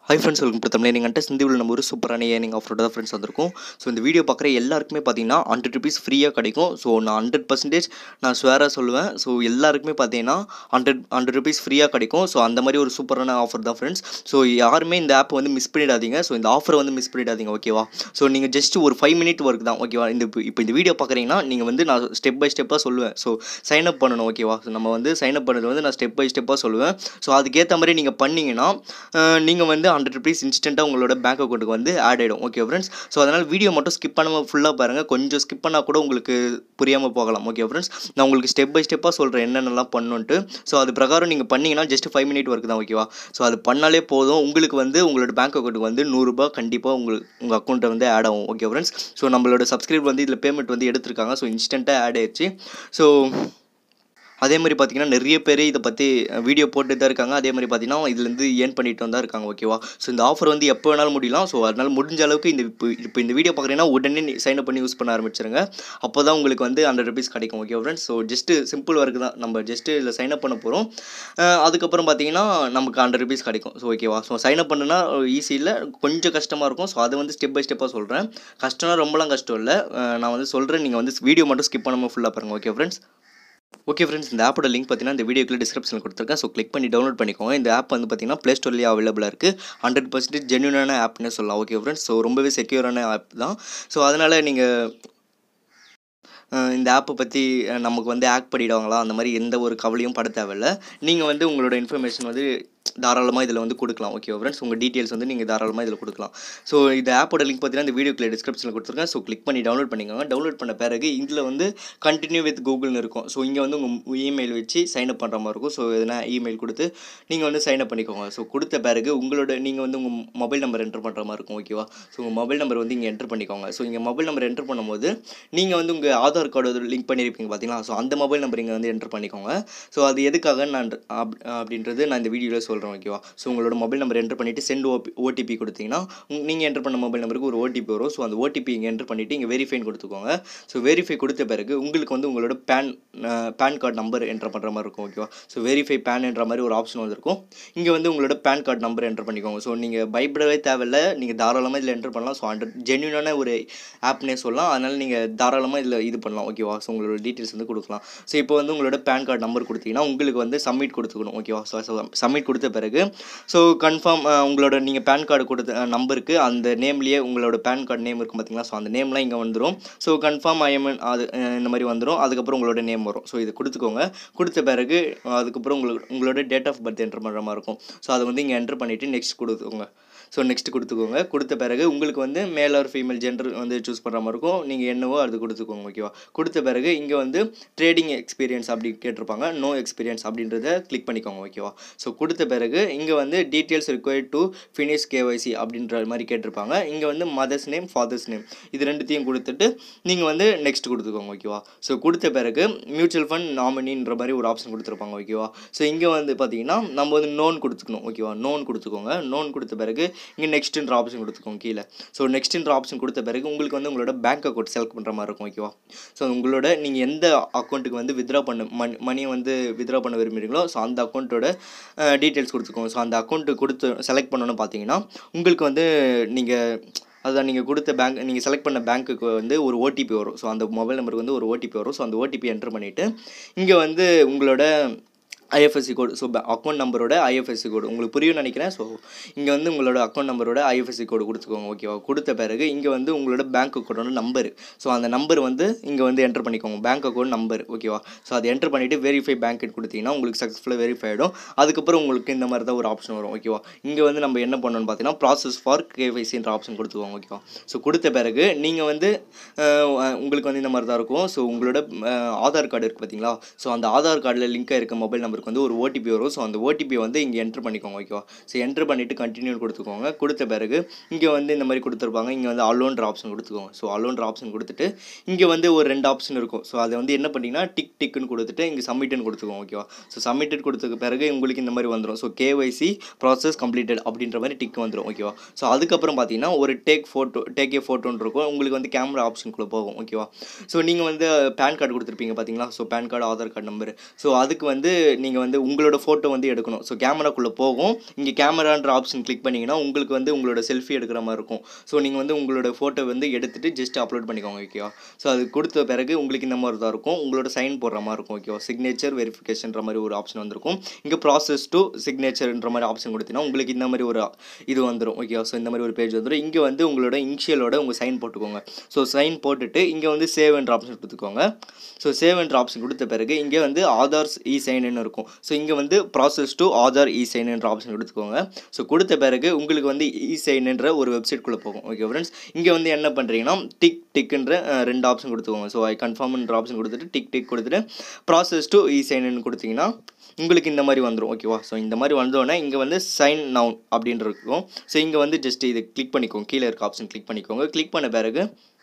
high friends welcome to Tamil நீங்கள் சிந்திவில் நம்ம ஒரு சூப்பரான ஏர்னிங் ஆஃபரோட தான் ஃப்ரெண்ட்ஸ் வந்திருக்கும் ஸோ இந்த வீடியோ பார்க்குற எல்லாருக்குமே பார்த்தீங்கன்னா ஹண்ட்ரட் ருபீஸ் ஃப்ரீயாக கிடைக்கும் ஸோ நான் ஹண்ட்ரட் பர்சன்டேஜ் நான் ஸ்வேராக சொல்லுவேன் ஸோ எல்லாருக்குமே பார்த்தீங்கன்னா ஹண்ட்ரட் ஹண்ட்ரட் ருபீஸ் ஃப்ரீயாக கிடைக்கும் ஸோ அந்த மாதிரி ஒரு சூப்பரான ஆஃபர் தான் ஃப்ரெண்ட்ஸ் ஸோ யாருமே இந்த ஆப் வந்து மிஸ் பண்ணிடாதீங்க ஸோ இந்த ஆஃபரை வந்து மிஸ் பண்ணிடாதீங்க ஓகேவா ஸோ நீங்கள் ஜஸ்ட் ஒரு ஃபைவ் மினிட் ஒர்க் தான் ஓகேவா இந்த இப்போ இப்போ இந்த வீடியோ பார்க்குறீங்கன்னா நீங்கள் வந்து நான் ஸ்டெப் பை ஸ்டெப்பாக சொல்லுவேன் ஸோ சைன் அப் பண்ணணும் ஓகேவா ஸோ நம்ம வந்து சைன் அப் பண்ணது வந்து நான் ஸ்டெப் பை ஸ்டெப்பாக சொல்லுவேன் ஸோ அதுக்கேற்ற மாதிரி நீங்கள் பண்ணீங்கன்னா நீங்கள் வந்து ஹண்ட்ரட் ருபீஸ் இன்ஸ்டண்ட்டாக உங்களோட பேங்க் அக்கௌண்ட்டுக்கு வந்து ஆட் ஆகிடும் ஓகே ஃப்ரெண்ட்ஸ் ஸோ அதனால் வீடியோ மட்டும் ஸ்கிப் பண்ணாமல் ஃபுல்லாக பாருங்கள் கொஞ்சம் ஸ்கிப் பண்ணால் கூட உங்களுக்கு புரியாமல் போகலாம் ஓகே ஃப்ரெண்ட்ஸ் நான் உங்களுக்கு ஸ்டெப் பை ஸ்டெப்பாக சொல்கிறேன் என்னென்னலாம் பண்ணணுன்ட்டு ஸோ அது பிரகாரம் நீங்கள் பண்ணீங்கன்னா ஜஸ்ட் ஃபைவ் மினிட் ஒர்க் தான் ஓகேவா ஸோ அது பண்ணாலே போதும் உங்களுக்கு வந்து உங்களோட பேங்க் அக்கௌண்ட்டுக்கு வந்து நூறுரூபா கண்டிப்பாக உங்களுக்கு உங்கள் அக்கௌண்ட்டை வந்து ஆட் ஆகும் ஓகே ஃப்ரெண்ட்ஸ் ஸோ நம்மளோட சப்ஸ்கிரைப் வந்து இதில் பேமெண்ட் வந்து எடுத்திருக்காங்க ஸோ இன்ஸ்டண்ட்டாக ஆட் ஆயிடுச்சு ஸோ அதே மாதிரி பார்த்தீங்கன்னா நிறைய பேர் இதை பற்றி வீடியோ போட்டு தான் இருக்காங்க அதே மாதிரி பார்த்தீங்கன்னா இதுலேருந்து ஏர்ன் பண்ணிட்டு தான் இருக்காங்க ஓகேவா ஸோ இந்த ஆஃபர் வந்து எப்போ வேணாலும் முடியலாம் ஸோ அதனால் முடிஞ்ச அளவுக்கு இந்த இப்போ இப்போ இந்த வீடியோ பார்க்குறீங்கன்னா உடனே சைன் அப் பண்ணி யூஸ் பண்ண ஆரம்பிச்சிருங்க அப்போ தான் உங்களுக்கு வந்து ஹண்ட்ரட் ருபீஸ் கிடைக்கும் okay friends so just simple work தான் நம்ம ஜஸ்ட்டு இதில் சைன் அப் பண்ண போகிறோம் அதுக்கப்புறம் பார்த்தீங்கன்னா நமக்கு ஹண்ட்ரட் ருபீஸ் கிடைக்கும் ஸோ ஓகேவா ஸோ சைன் அப் பண்ணுனா ஈஸி இல்லை கொஞ்சம் கஷ்டமாக இருக்கும் ஸோ அதை வந்து ஸ்டெப் பை ஸ்டெப்பாக சொல்கிறேன் கஷ்டம்னா ரொம்பலாம் கஷ்டம் இல்லை நான் வந்து சொல்கிறேன் நீங்கள் வந்து வீடியோ மட்டும் ஸ்கிப் பண்ணாமல் ஃபுல்லாக பாருங்கள் ஓகே ஃப்ரெண்ட்ஸ் ஓகே ஃப்ரெண்ட்ஸ் இந்த ஆப்போட லிங்க் பார்த்தீங்கன்னா இந்த வீடியோக்குள்ள டிஸ்கிரிப்ஷனில் கொடுத்துருக்கேன் ஸோ கிளிக் பண்ணி டவுன்லோட் பண்ணிக்கோங்க இந்த ஆப் வந்து பார்த்தீங்கன்னா ப்ளே ஸ்டோர்லேயே அவைலபிளாக இருக்குது ஹண்ட்ரட் பர்சன்டேஜ் ஜென்யூனான ஆப்னு சொல்லலாம் ஓகே ஃப்ரெண்ட்ஸ் ஸோ ரொம்பவே செக்யூரான ஆப் தான் ஸோ அதனால் நீங்கள் இந்த ஆப்பை பற்றி நமக்கு வந்து ஆக்ட் பண்ணிவிடுவாங்களா அந்த மாதிரி எந்த ஒரு கவலையும் பட தேவையில்ல நீங்கள் வந்து உங்களோட இன்ஃபர்மேஷன் வந்து தாராளமாக இதில் வந்து கொடுக்கலாம் ஓகே ஃப்ரெண்ட்ஸ் உங்கள் டீட்டெயில்ஸ் வந்து நீங்கள் தாராளமாக இதில் கொடுக்கலாம் ஸோ இந்த ஆப்போட லிங்க் பார்த்தீங்கன்னா இந்த வீடியோக்குள்ள டிஸ்கிரிப்ஷனில் கொடுத்துருக்கேன் ஸோ கிளிக் பண்ணி டவுன்லோட் பண்ணிக்கோங்க டவுன்லோட் பண்ண பிறகு இதில் வந்து கண்டினியூ வித் கூகுள்னு இருக்கும் ஸோ இங்கே வந்து உங்கள் இமெயில் வச்சு சைன் அப் பண்ணுற மாதிரி இருக்கும் ஸோ எதனா இமெயில் கொடுத்து நீங்கள் வந்து சைன் அப் பண்ணிக்கோங்க ஸோ கொடுத்த பிறகு உங்களோட நீங்கள் வந்து உங்கள் மொபைல் நம்பர் என்டர் பண்ணுற மாதிரி இருக்கும் ஓகேவா ஸோ உங்கள் மொபைல் நம்பர் வந்து இங்கே என்டர் பண்ணிக்கோங்க ஸோ இங்கே மொபைல் நம்பர் என்டர் பண்ணும்போது நீங்கள் வந்து உங்கள் ஆதார் கார்டு லிங்க் பண்ணியிருப்பீங்க பார்த்தீங்களா ஸோ அந்த மொபைல் நம்பர் இங்கே வந்து என்டர் பண்ணிக்கோங்க ஸோ அது எதுக்காக நான் அப்படின்றது நான் இந்த வீடியோவில் சொல்கிறேன் ஓகேவா ஸோ உங்களோட மொபைல் நம்பர் என்டர் பண்ணிவிட்டு சென்ட் ஓபி ஓடிபி கொடுத்தீங்கன்னா நீங்கள் என்டர் பண்ண மொபைல் நம்பருக்கு ஒரு ஓடிபி வரும் ஸோ அந்த ஓடிபி இங்கே என்டர் பண்ணிவிட்டு இங்கே வெரிஃபைன் கொடுத்துக்கோங்க ஸோ வெரிஃபை கொடுத்த பிறகு உங்களுக்கு வந்து உங்களோட PAN PAN card number enter பண்ணுற மாதிரி இருக்கும் ஓகேவா ஸோ வெரிஃபை பேன் என்ற மாதிரி ஒரு ஆப்ஷன் வந்துருக்கும் இங்கே வந்து உங்களோட பேன் கார்டு நம்பர் என்டர் பண்ணிக்கோங்க ஸோ நீங்கள் பயப்படவே தேவையில்லை நீங்கள் தாராளமாக இதில் என்டர் பண்ணலாம் ஸோ ஹண்ட்ரட் ஜென்யூனான ஒரு ஆப்னே சொல்லலாம் அதனால் நீங்கள் தாராளமாக இதில் இது பண்ணலாம் ஓகேவா ஸோ உங்களோட டீட்டெயில்ஸ் வந்து கொடுக்கலாம் ஸோ இப்போ வந்து உங்களோட பேன் கார்டு நம்பர் கொடுத்தீங்கன்னா உங்களுக்கு வந்து சப்மிட் கொடுத்துக்கணும் ஓகேவா ஸோ சப்மிட் கொடுத்த பிறகு ஸோ கன்ஃபார்ம் உங்களோட நீங்கள் பேன் கார்டு கொடுத்த நம்பருக்கு அந்த நேம்லேயே உங்களோட பேன் கார்டு நேம் இருக்கும் பார்த்தீங்களா ஸோ அந்த நேம்லாம் இங்கே வந்துடும் ஸோ கன்ஃபார்ம் ஐஎம்என் அது இந்த மாதிரி வந்துடும் அதுக்கப்புறம் உங்களோட நேம் வரும் ஸோ இது கொடுத்துக்கோங்க கொடுத்த பிறகு அதுக்கப்புறம் உங்களுக்கு உங்களோட டேட் ஆஃப் பர்த் என்ட்ரு பண்ணுற மாதிரி இருக்கும் ஸோ அதை வந்து இங்கே என்ட்ரு பண்ணிவிட்டு நெக்ஸ்ட் கொடுத்துக்கோங்க ஸோ நெக்ஸ்ட் கொடுத்துக்கோங்க கொடுத்த பிறகு உங்களுக்கு வந்து மேல் ஆர் ஃபீமேல் ஜெண்டர் வந்து சூஸ் பண்ணுற மாதிரி இருக்கும் நீங்கள் என்னவோ அது கொடுத்துக்கோங்க ஓகேவா கொடுத்த பிறகு இங்கே வந்து ட்ரேடிங் எக்ஸ்பீரியன்ஸ் அப்படி கேட்டிருப்பாங்க நோ எக்ஸ்பீரியன்ஸ் அப்படின்றத கிளிக் பண்ணிக்கோங்க ஓகேவா ஸோ கொடுத்த பிறகு இங்கே வந்து details required to finish KYC அப்படின்ற மாதிரி கேட்டிருப்பாங்க இங்கே வந்து மதர்ஸ் நேம் ஃபாதர்ஸ் நேம் இது ரெண்டுத்தையும் கொடுத்துட்டு நீங்கள் வந்து நெக்ஸ்ட் கொடுத்துக்கோங்க ஓகேவா ஸோ கொடுத்த பிறகு மியூச்சுவல் ஃபண்ட் நாமினின்ற மாதிரி ஒரு ஆப்ஷன் கொடுத்துருப்பாங்க ஓகேவா ஸோ இங்கே வந்து பார்த்தீங்கன்னா நம்ம வந்து நோன் கொடுத்துக்கணும் ஓகேவா நோன் கொடுத்துக்கோங்க நோன் கொடுத்த பிறகு இங்கே நெக்ஸ்ட்ன்ற ஆப்ஷன் கொடுத்துக்கோங்க கீழே ஸோ நெக்ஸ்ட்ன்ற ஆப்ஷன் கொடுத்த பிறகு உங்களுக்கு வந்து உங்களோட பேங்க் அக்கௌண்ட் செலக்ட் பண்ணுற மாதிரி இருக்கும் ஓகேவா ஸோ உங்களோட நீங்கள் எந்த அக்கௌண்ட்டுக்கு வந்து வித்ரா பண்ண மணி மணியை வந்து வித்ரா பண்ண விரும்புகிறீங்களோ ஸோ அந்த அக்கௌண்ட்டோட டீட்டெயில்ஸ் கொடுத்துக்கோங்க ஸோ அந்த அக்கௌண்ட்டு கொடுத்து செலக்ட் பண்ணணும்னு பார்த்தீங்கன்னா உங்களுக்கு வந்து நீங்கள் அதுதான் நீங்கள் கொடுத்த பேங்க் நீங்கள் செலக்ட் பண்ண பேங்க்குக்கு வந்து ஒரு ஓடிபி வரும் ஸோ அந்த மொபைல் நம்பருக்கு வந்து ஒரு ஓடிபி வரும் ஸோ அந்த ஓடிபி என்ட்ரு பண்ணிவிட்டு இங்கே வந்து உங்களோட ஐஎஃப்எஸ்சி கோடு ஸோ அக்கௌண்ட் நம்பரோட ஐஎஃப்எஸ்சி கோடு உங்களுக்கு புரியும் நினைக்கிறேன் ஸோ இங்கே வந்து உங்களோட அக்கௌண்ட் நம்பரோட ஐஎஃப்எஸ்சி கோடு கொடுத்துக்கோங்க ஓகேவா கொடுத்த பிறகு இங்கே வந்து உங்களோட பேங்க் அக்கௌண்ட்டோட நம்பர் ஸோ அந்த நம்பர் வந்து இங்கே வந்து என்டர் பண்ணிக்கோங்க பேங்க் அக்கௌண்ட் நம்பர் ஓகேவா ஸோ அதை என்டர் பண்ணிவிட்டு வெரிஃபை பேங்க் கொடுத்தீங்கன்னா உங்களுக்கு சக்ஸஸ்ஃபுல்லாக வெரிஃபை ஆகிடும் அதுக்கப்புறம் உங்களுக்கு இந்த மாதிரி தான் ஒரு ஆப்ஷன் வரும் ஓகேவா இங்கே வந்து நம்ம என்ன பண்ணணும்னு பார்த்தீங்கன்னா ப்ராசஸ் ஃபார் கேவைசின்ற ஆப்ஷன் கொடுத்துக்கோங்க ஓகேவா ஸோ கொடுத்த பிறகு நீங்கள் வந்து உங்களுக்கு வந்து இந்த மாதிரி தான் இருக்கும் ஸோ உங்களோட ஆதார் கார்டு இருக்குது பார்த்தீங்களா ஸோ அந்த ஆதார் கார்டில் லிங்காக இருக்க மொபைல் நம்பர் நம்பருக்கு வந்து ஒரு ஓடிபி வரும் ஸோ அந்த ஓடிபி வந்து இங்கே என்ட்ரு பண்ணிக்கோங்க ஓகேவா ஸோ என்ட்ரு பண்ணிவிட்டு கண்டினியூ கொடுத்துக்கோங்க கொடுத்த பிறகு இங்கே வந்து இந்த மாதிரி கொடுத்துருப்பாங்க இங்கே வந்து அலோன்ற ஆப்ஷன் கொடுத்துக்கோங்க ஸோ அலோன்ற ஆப்ஷன் கொடுத்துட்டு இங்கே வந்து ஒரு ரெண்டு ஆப்ஷன் இருக்கும் ஸோ அதை வந்து என்ன பண்ணிங்கன்னா டிக் டிக்குன்னு கொடுத்துட்டு இங்கே சப்மிட்னு கொடுத்துக்கோங்க ஓகேவா ஸோ சப்மிட்டட் கொடுத்ததுக்கு பிறகு உங்களுக்கு இந்த மாதிரி வந்துடும் ஸோ கேஒய்சி ப்ராசஸ் கம்ப்ளீட்டட் அப்படின்ற மாதிரி டிக் வந்துடும் ஓகேவா ஸோ அதுக்கப்புறம் பார்த்தீங்கன்னா ஒரு டேக் ஃபோட்டோ டேக் ஏ ஃபோட்டோன்னு இருக்கும் உங்களுக்கு வந்து கேமரா ஆப்ஷனுக்குள்ளே போகும் ஓகேவா ஸோ நீங்கள் வந்து பேன் கார்டு கொடுத்துருப்பீங்க பார்த்தீங்களா so PAN card Aadhaar card number so அதுக்கு வந்து நீங்கள் வந்து உங்களோட ஃபோட்டோ வந்து எடுக்கணும் ஸோ கேமராக்குள்ளே போகும் இங்கே கேமரான்ற ஆப்ஷன் கிளிக் பண்ணிங்கன்னா உங்களுக்கு வந்து உங்களோட செல்ஃபி எடுக்கிற மாதிரி இருக்கும் ஸோ நீங்கள் வந்து உங்களோட ஃபோட்டோ வந்து எடுத்துகிட்டு ஜஸ்ட் அப்லோட் பண்ணிக்கோங்க ஓகேவா ஸோ அது கொடுத்த பிறகு உங்களுக்கு இந்த மாதிரி தான் இருக்கும் உங்களோட சைன் போடுற மாதிரி இருக்கும் ஓகேவா சிக்னேச்சர் வெரிஃபிகேஷன்ற மாதிரி ஒரு ஆப்ஷன் வந்திருக்கும் இங்கே ப்ராசஸ் டு சிக்னேச்சர்ன்ற மாதிரி ஆப்ஷன் கொடுத்தீங்கன்னா உங்களுக்கு இந்த மாதிரி ஒரு இது வந்துடும் ஓகேவா ஸோ இந்த மாதிரி ஒரு பேஜ் வந்துடும் இங்கே வந்து உங்களோட இனிஷியலோட உங்கள் சைன் போட்டுக்கோங்க ஸோ சைன் போட்டுட்டு இங்கே வந்து சேவ்ன்ற ஆப்ஷன் கொடுத்துக்கோங்க ஸோ சேவ்ன்ற ஆப்ஷன் கொடுத்த பிறகு இங்கே வந்து ஆதார்ஸ் இ சைன்னு இருக்கும் ஸோ இங்கே வந்து ப்ராசஸ் டு ஆதார் இ சைன்ன்ற ஆப்ஷன் கொடுத்துக்கோங்க ஸோ கொடுத்த பிறகு உங்களுக்கு வந்து இ சைன்ன்ற ஒரு வெப்சைட்குள்ளே போகும் ஓகே ஃப்ரெண்ட்ஸ் இங்கே வந்து என்ன பண்ணுறீங்கன்னா டிக் டிக்குன்ற அஹ், ரெண்டு ஆப்ஷன் கொடுத்துக்கோங்க ஸோ ஐ கன்ஃபார்ம்ன்ற ஆப்ஷன் கொடுத்துட்டு டிக் டிக் கொடுத்துட்டு ப்ராசஸ் டு இ சைன்னு கொடுத்தீங்கன்னா உங்களுக்கு இந்த மாதிரி வந்துடும் ஓகேவா ஸோ இந்த மாதிரி வந்தோடனே இங்கே வந்து சைன் நவுன் அப்படின்னு இருக்கும் ஸோ இங்கே வந்து ஜஸ்ட் இது கிளிக் பண்ணிக்கோங்க கீழே இருக்க ஆப்ஷன் கிளிக் பண்ணிக்கோங்க கிளிக் பண்ண பிறகு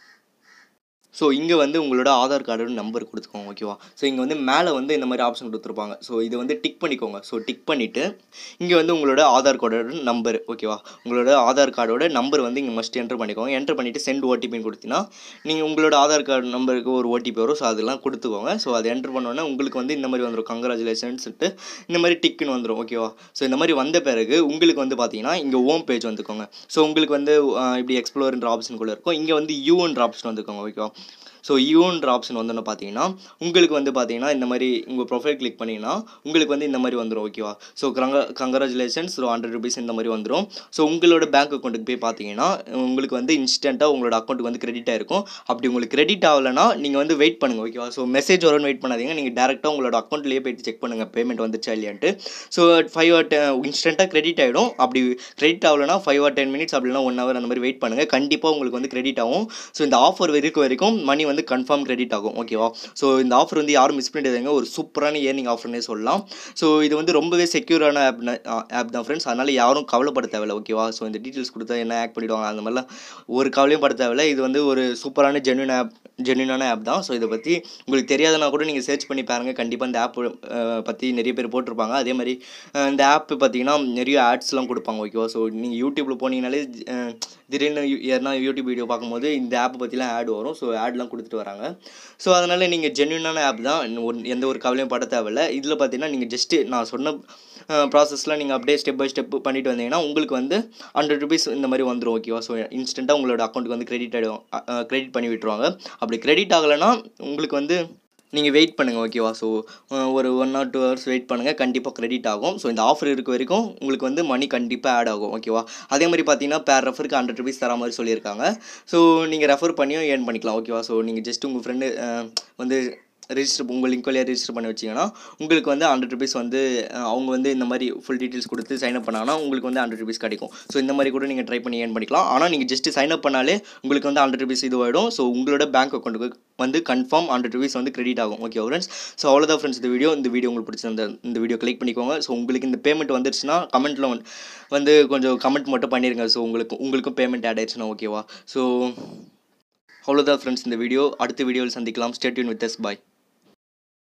ஸோ இங்கே வந்து உங்களோட ஆதார் கார்டோட நம்பர் கொடுத்துக்கோங்க ஓகேவா ஸோ இங்கே வந்து மேலே வந்து இந்த மாதிரி ஆப்ஷன் கொடுத்துருப்பாங்க ஸோ இது வந்து டிக் பண்ணிக்கோங்க ஸோ டிக் பண்ணிவிட்டு இங்கே வந்து உங்களோட ஆதார் கார்டோட நம்பர் ஓகேவா உங்களோட ஆதார் கார்டோட நம்பர் வந்து இங்கே மஸ்ட் என்டர் பண்ணிக்கோங்க என்டர் பண்ணிவிட்டு சென்ட் ஓடிபின்னு கொடுத்தீங்கன்னா நீங்கள் உங்களோட ஆதார் கார்டு நம்பருக்கு ஒரு ஓடிபி வரும் ஸோ அதெல்லாம் கொடுத்துக்கோங்க ஸோ அதை என்டர் பண்ணோன்னே உங்களுக்கு வந்து இந்த மாதிரி வந்துடும் கங்க்ராச்சுலேஷன்ஸ்ட்டு இந்த மாதிரி டிக்குன்னு வந்துடும் ஓகேவா ஸோ இந்த மாதிரி வந்த பிறகு உங்களுக்கு வந்து பார்த்தீங்கன்னா இங்கே ஓம் பேஜ் வந்துக்கோங்க ஸோ உங்களுக்கு வந்து ஆஹ், இப்படி எக்ஸ்ப்ளோர்ன்ற ஆப்ஷன் கூட இருக்கும் இங்கே வந்து யூன்ற ஆப்ஷன் வந்துக்கோங்க ஓகேவா ஸோ யூன்ற ஆப்ஷன் வந்தோன்னு பார்த்தீங்கன்னா உங்களுக்கு வந்து பார்த்தீங்கன்னா இந்த மாதிரி உங்கள் ப்ரொஃபைல் கிளிக் பண்ணிங்கன்னா உங்களுக்கு வந்து இந்த மாதிரி வந்துடும் ஓகேவா ஸோ கங்க கங்க்ராச்சுலேஷன்ஸ் ஸோ ஹண்ட்ரட் ருபீஸ் இந்த மாதிரி வந்துடும் ஸோ உங்களோட பேங்க் அக்கௌண்ட்டுக்கு போய் பார்த்தீங்கன்னா உங்களுக்கு வந்து இன்ஸ்டண்ட்டாக உங்களோட அக்கௌண்ட்டுக்கு வந்து கிரெடிட் ஆயிருக்கும் அப்படி உங்களுக்கு கிரெடிட் ஆகலைன்னா நீங்கள் வந்து வெயிட் பண்ணுங்கள் ஓகேவா ஸோ மெசேஜ் வரும்னு வெயிட் பண்ணாதீங்க நீங்கள் டேரெக்டாக உங்களோட அக்கௌண்ட்லேயே போயிட்டு செக் பண்ணுங்கள் பேமெண்ட் வந்துச்சா இல்லையான்ட்டு ஸோ ஃபைவ் ஆர் இன்ஸ்டண்ட்டாக கிரெடிட் ஆகிடும் அப்படி கிரெடிட் ஆகலைன்னா ஃபைவ் ஆர் டென் மினிட்ஸ் அப்படின்னா ஒன் ஹவர் அந்த மாதிரி வெயிட் பண்ணுங்கள் கண்டிப்பாக உங்களுக்கு வந்து கிரெடிட் ஆகும் ஸோ இந்த ஆஃபர் இருக்க வரைக்கும் மணி வந்து கன்ஃபார்ம் கிரெடிட் ஆகும் ஓகேவா ஸோ இந்த ஆஃபர் வந்து யாரும் மிஸ் பண்ணிடாதீங்க ஒரு சூப்பரான ஏர்னிங் ஆஃபர்னே சொல்லலாம் ஸோ இது வந்து ரொம்பவே செக்யூரான ஆப் ஆப் தான் ஃப்ரெண்ட்ஸ் அதனால் யாரும் கவலைப்பட தேவையில்ல ஓகேவா ஸோ இந்த டீட்டெயில்ஸ் கொடுத்தா என்ன ஆக்ட் பண்ணிவிடுவாங்க அந்த மாதிரிலாம் ஒரு கவலையும் பட தேவையில்ல இது வந்து ஒரு சூப்பரான ஜென்யூன் ஆப் ஜென்யூனான ஆப் தான் ஸோ இதை பற்றி உங்களுக்கு தெரியாதுன்னா கூட நீங்கள் சர்ச் பண்ணி பாருங்கள் கண்டிப்பாக இந்த ஆப் பற்றி நிறைய பேர் போட்டிருப்பாங்க அதே மாதிரி அஹ், இந்த ஆப் பார்த்தீங்கன்னா நிறைய ஆட்ஸ்லாம் கொடுப்பாங்க ஓகேவா ஸோ நீங்கள் யூடியூப்பில் போனீங்கனாலே அஹ், திடீர்னு யூ- யாருனா யூடியூப் வீடியோ பார்க்கும்போது இந்த ஆப்பை பற்றிலாம் ஆட் வரும் ஸோ ஆட்லாம் கொடுத்துட்டு வராங்க ஸோ அதனால் நீங்கள் ஜென்யூனான ஆப் தான் இன்னும் ஒரு- எந்த ஒரு கவலையும் பட தேவையில்ல இதில் பார்த்தீங்கன்னா நீங்கள் ஜஸ்ட்டு நான் சொன்ன ப்ராசஸ்லாம் நீங்கள் அப்படியே ஸ்டெப் பை ஸ்டெப் பண்ணிட்டு வந்தீங்கன்னா உங்களுக்கு வந்து ஹண்ட்ரட் ருபீஸ் இந்த மாதிரி வந்துடும் ஓகேவா ஸோ இன்ஸ்டண்ட்டாக உங்களோட அக்கௌண்ட்டுக்கு வந்து கிரெடிட் ஆகிடும் கிரெடிட் பண்ணி விட்டுருவாங்க அப்படி கிரெடிட் ஆகலைன்னா உங்களுக்கு வந்து நீங்கள் வெயிட் பண்ணுங்கள் ஓகேவா ஸோ ஒரு one or two hours wait பண்ணுங்கள் கண்டிப்பாக கிரெடிட் ஆகும் ஸோ இந்த ஆஃபர் இருக்க வரைக்கும் உங்களுக்கு வந்து மணி கண்டிப்பாக ஆட் ஆகும் ஓகேவா அதே மாதிரி பார்த்தீங்கன்னா பேர் ரெஃபருக்கு ஹண்ட்ரட் ருபீஸ் தர மாதிரி சொல்லியிருக்காங்க ஸோ நீங்கள் ரெஃபர் பண்ணியும் ஏர்ன் பண்ணிக்கலாம் ஓகேவா ஸோ நீங்கள் ஜஸ்ட் உங்கள் ஃப்ரெண்டு வந்து ரெஜிஸ்டர் உங்கள் லிங்க் வழியாக ரெஜிஸ்டர் பண்ணி வச்சிங்கன்னா உங்களுக்கு வந்து ஹண்ட்ரட் ருபீஸ் வந்து அஹ், அவங்க வந்து இந்த மாதிரி ஃபுல் டீட்டெயில்ஸ் கொடுத்து சைன் அப் பண்ணாங்கன்னா உங்களுக்கு வந்து ஹண்ட்ரட் ருபீஸ் கிடைக்கும் ஸோ இந்த மாதிரி கூட நீங்கள் ட்ரை பண்ணி ஏர்ன் பண்ணிக்கலாம் ஆனால் நீங்கள் ஜஸ்ட் சைன் அப் பண்ணாலே உங்களுக்கு வந்து ஹண்ட்ரட் ருபீஸ் இதுவாகிடும் ஸோ உங்களோட பேங்க் அக்கௌண்ட்டுக்கு வந்து கன்ஃபார்ம் ஹண்ட்ரட் ருபீஸ் வந்து கிரெடிட் ஆகும் ஓகே ஃப்ரெண்ட்ஸ் ஸோ அவ்வளோதான் ஃப்ரெண்ட்ஸ் இந்த வீடியோ இந்த வீடியோ உங்களுக்கு பிடிச்சிருந்த இந்த வீடியோ கிளிக் பண்ணிக்கோங்க ஸோ உங்களுக்கு இந்த பேமெண்ட் வந்துருச்சுன்னா கமெண்ட்டில் வந்து கொஞ்சம் கமெண்ட் மட்டும் பண்ணிடுங்க ஸோ உங்களுக்கு உங்களுக்கும் பேமெண்ட் ஆட் ஆயிடுச்சுன்னா ஓகேவா ஸோ அவ்வளோதான் ஃப்ரெண்ட்ஸ் இந்த வீடியோ அடுத்த வீடியோவில் சந்திக்கலாம் ஸ்டேட்யூன் வித் எஸ் பாய்